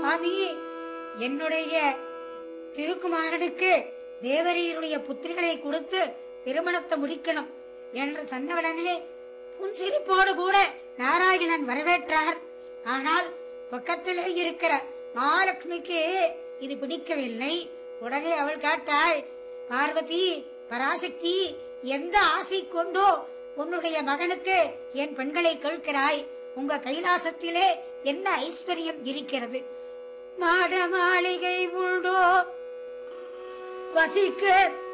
சுவாமி என்னுடைய திருக்குமாரனுக்கு தேவரீருடைய புத்திரிகளை கொடுத்து திருமணத்தை முடிக்கணும் என்று சொன்னவுடனே புன்சிரிப்போடு கூட நாராயணன் வரவேற்றார் ஆனால் பக்கத்திலே இருக்கிற மகாலட்சுமிக்கு இது பிடிக்கவில்லை உடனே அவள் கேட்டாள் பார்வதி பராசக்தி எந்த ஆசை கொண்டோ உன்னுடைய மகனுக்கு என் பெண்களை கேட்கிறாய் உங்க கைலாசத்திலே என்ன ஐஸ்வர்யம் இருக்கிறது மாட மாளிகை உண்டோ வசிக்க